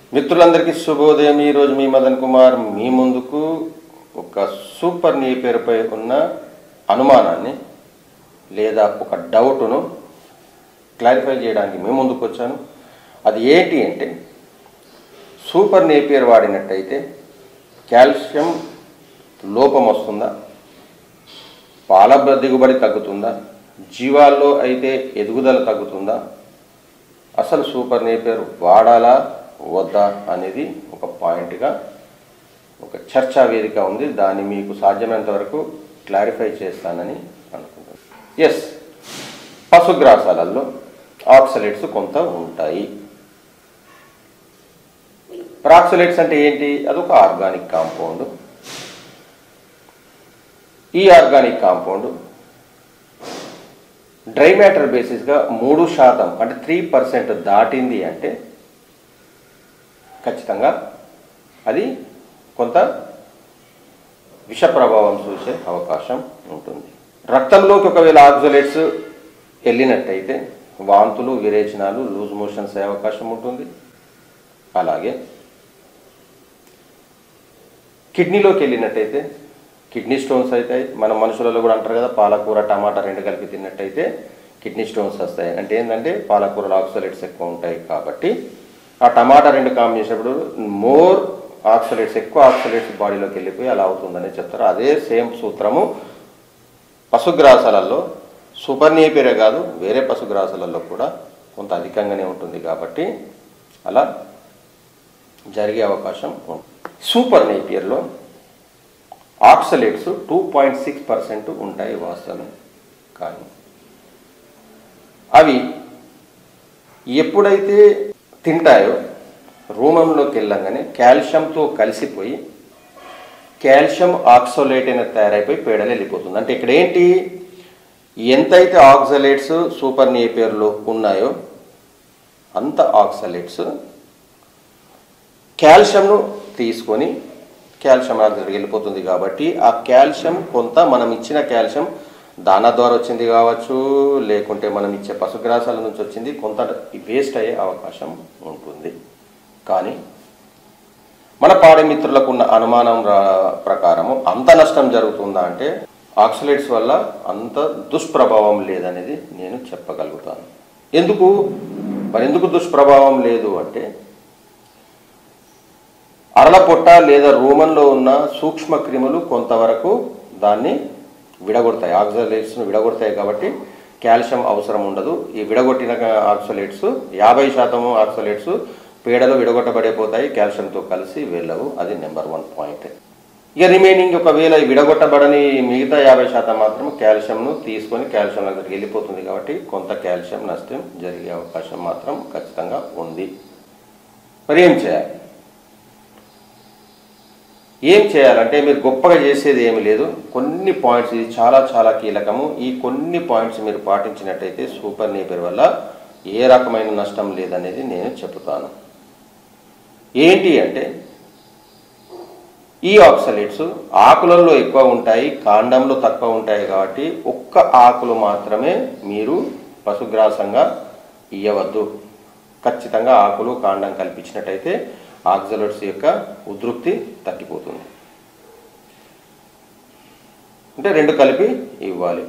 మిత్రులందరికీ శుభోదయం ఈరోజు మీ మదన్ కుమార్ మీ ముందుకు ఒక సూపర్ నీ పేరుపై ఉన్న అనుమానాన్ని లేదా ఒక డౌట్ను క్లారిఫై చేయడానికి మేము ముందుకు వచ్చాను అది ఏంటి అంటే సూపర్ నేపియర్ వాడినట్టయితే కాల్షియం లోపం వస్తుందా పాల దిగుబడి తగ్గుతుందా జీవాల్లో అయితే ఎదుగుదల తగ్గుతుందా అసలు సూపర్ నేపియర్ వాడాలా వద్దా అనేది ఒక పాయింట్గా ఒక చర్చా వేదిక ఉంది దాన్ని మీకు సాధ్యమైనంత వరకు క్లారిఫై చేస్తానని అనుకుంటున్నాను ఎస్ పశుగ్రాసాలలో ఆక్సలేట్స్ కొంత ఉంటాయి ప్రాక్సలేట్స్ అంటే ఏంటి అదొక ఆర్గానిక్ కాంపౌండ్ ఈ ఆర్గానిక్ కాంపౌండ్ డ్రై మ్యాటర్ బేసిస్గా మూడు శాతం అంటే త్రీ పర్సెంట్ దాటింది అంటే ఖచ్చితంగా అది కొంత విష ప్రభావం చూసే అవకాశం ఉంటుంది రక్తంలోకి ఒకవేళ ఆక్సలేట్స్ వెళ్ళినట్టయితే వాంతులు విరేచనాలు లూజ్ మోషన్స్ అయ్యే అవకాశం ఉంటుంది అలాగే కిడ్నీలోకి వెళ్ళినట్టయితే కిడ్నీ స్టోన్స్ అవుతాయి మన మనుషులలో కూడా అంటారు కదా పాలకూర టమాటా రెండు కలిపి తిన్నట్టయితే కిడ్నీ స్టోన్స్ వస్తాయి అంటే ఏంటంటే పాలకూరలో ఆక్సలేట్స్ ఎక్కువ ఉంటాయి కాబట్టి ఆ టమాటా రెండు కాంబినేషన్ మోర్ ఆక్సలేట్స్ ఎక్కువ ఆక్సలేట్స్ బాడీలోకి వెళ్ళిపోయి అలా అవుతుందని చెప్తారు అదే సేమ్ సూత్రము పశుగ్రాసాలలో సూపర్ నేపియరే కాదు వేరే పశుగ్రాసాలలో కూడా కొంత అధికంగానే ఉంటుంది కాబట్టి అలా జరిగే అవకాశం ఉంది సూపర్ నేపియర్లో oxalates two point six percent ఉంటాయి వాస్తవమే కానీ అవి ఎప్పుడైతే తింటాయో రూమంలోకి వెళ్ళంగానే కాల్షియంతో కలిసిపోయి కాల్షియం ఆక్సోలేట్ అనేది తయారైపోయి పేడలు వెళ్ళిపోతుంది అంటే ఇక్కడ ఏంటి ఎంతైతే ఆక్సలేట్స్ సూపర్ నేపియర్లో ఉన్నాయో అంత ఆక్సలేట్స్ కాల్షియంను తీసుకొని కాల్షియం ఆక్సిడెంట్కి వెళ్ళిపోతుంది కాబట్టి ఆ కాల్షియం కొంత మనం ఇచ్చిన కాల్షియం దానా ద్వారా వచ్చింది కావచ్చు లేకుంటే మనం ఇచ్చే పశుగ్రాసాల నుంచి వచ్చింది కొంత వేస్ట్ అయ్యే అవకాశం ఉంటుంది కానీ మన పాడి మిత్రులకు ఉన్న అనుమానం రా- ప్రకారము అంత నష్టం జరుగుతుందా అంటే ఆక్సిలేట్స్ వల్ల అంత దుష్ప్రభావం లేదనేది నేను చెప్పగలుగుతాను ఎందుకు మరి ఎందుకు దుష్ప్రభావం లేదు అంటే అరల పొట్ట లేదా రూమన్లో ఉన్న సూక్ష్మ క్రిములు కొంతవరకు దాన్ని విడగొడతాయి ఆక్సలేట్స్ను విడగొడతాయి కాబట్టి కాల్షియం అవసరం ఉండదు ఈ విడగొట్టిన ఆక్సలేట్స్ యాభై శాతం ఆక్సలేట్స్ పేడలో విడగొట్టబడిపోతాయి కాల్షియంతో కలిసి వెళ్ళవు అది నెంబర్ వన్ పాయింట్ ఇక రిమైనింగ్ ఒకవేళ ఈ విడగొట్టబడని మిగతా యాభై శాతం మాత్రం కాల్షియంను తీసుకొని కాల్షియం దగ్గరికి వెళ్ళిపోతుంది కాబట్టి కొంత కాల్షియం నష్టం జరిగే అవకాశం మాత్రం ఖచ్చితంగా ఉంది మరి ఏం చేయాలి ఏం చేయాలంటే మీరు గొప్పగా చేసేది ఏమి లేదు కొన్ని పాయింట్స్ ఇది చాలా చాలా కీలకము ఈ కొన్ని పాయింట్స్ మీరు పాటించినట్టయితే సూపర్ నేపర్ వల్ల ఏ రకమైన నష్టం లేదనేది నేను చెబుతాను ఏంటి అంటే ఈ ఆక్సలేట్స్ ఆకులలో ఎక్కువ ఉంటాయి కాండంలో తక్కువ ఉంటాయి కాబట్టి ఒక్క ఆకులు మాత్రమే మీరు పశుగ్రాసంగా ఇవ్వవద్దు ఖచ్చితంగా ఆకులు కాండం కల్పించినట్టయితే ఆక్సలేట్స్ యొక్క ఉధృక్తి తగ్గిపోతుంది అంటే రెండు కలిపి ఇవ్వాలి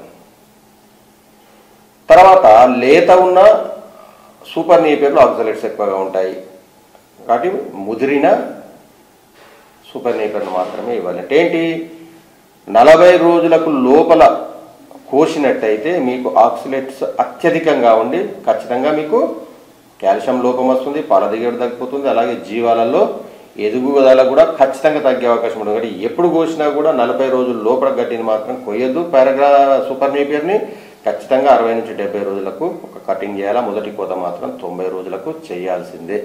తర్వాత లేత ఉన్న సూపర్ నేపియర్లో ఆక్సలేట్స్ ఎక్కువగా ఉంటాయి కాబట్టి ముదిరిన సూపర్ నేపర్ను మాత్రమే ఇవ్వాలి అంటే ఏంటి నలభై రోజులకు లోపల కోసినట్టయితే మీకు ఆక్సిలేట్స్ అత్యధికంగా ఉండి ఖచ్చితంగా మీకు కాల్షియం లోపం వస్తుంది పాల దిగుబడి తగ్గిపోతుంది అలాగే జీవాలలో ఎదుగుదల కూడా ఖచ్చితంగా తగ్గే అవకాశం ఉంటుంది కాబట్టి ఎప్పుడు కోసినా కూడా నలభై రోజుల లోపల గడ్డిని మాత్రం కొయ్యొద్దు పారాగ్రా సూపర్ నేపియర్ని ఖచ్చితంగా అరవై నుంచి డెబ్బై రోజులకు ఒక కటింగ్ చేయాలా మొదటి కోత మాత్రం తొంభై రోజులకు చేయాల్సిందే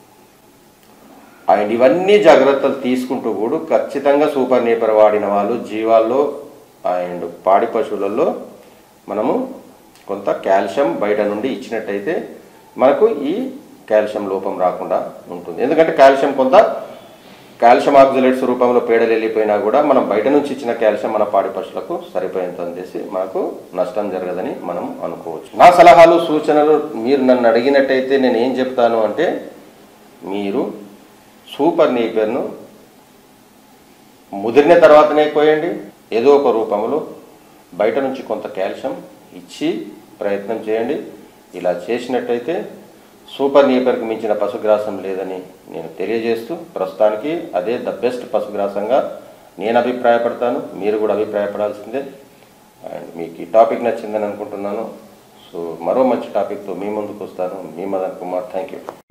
అండ్ ఇవన్నీ జాగ్రత్తలు తీసుకుంటూ కూడా ఖచ్చితంగా సూపర్ నేపర్ వాడిన వాళ్ళు జీవాల్లో అండ్ పాడి పశువులలో మనము కొంత కాల్షియం బయట నుండి ఇచ్చినట్టయితే మనకు ఈ కాల్షియం లోపం రాకుండా ఉంటుంది ఎందుకంటే కాల్షియం కొంత కాల్షియం ఆక్సిలేట్స్ రూపంలో పేడలు వెళ్ళిపోయినా కూడా మనం బయట నుంచి ఇచ్చిన కాల్షియం మన పాడి పశువులకు సరిపోయేంత అందేసి మనకు నష్టం జరగదని మనం అనుకోవచ్చు నా సలహాలు సూచనలు మీరు నన్ను అడిగినట్టయితే నేను ఏం చెప్తాను అంటే మీరు సూపర్ నీపర్ను ముదిరిన తర్వాతనే పోయండి ఏదో ఒక రూపంలో బయట నుంచి కొంత కాల్షియం ఇచ్చి ప్రయత్నం చేయండి ఇలా చేసినట్టయితే సూపర్ నీపర్కి మించిన పశుగ్రాసం లేదని నేను తెలియజేస్తూ ప్రస్తుతానికి అదే ద బెస్ట్ పశుగ్రాసంగా నేను అభిప్రాయపడతాను మీరు కూడా అభిప్రాయపడాల్సిందే అండ్ మీకు ఈ టాపిక్ నచ్చిందని అనుకుంటున్నాను సో మరో మంచి టాపిక్తో మీ ముందుకు వస్తాను మీ మదన్ కుమార్ థ్యాంక్ యూ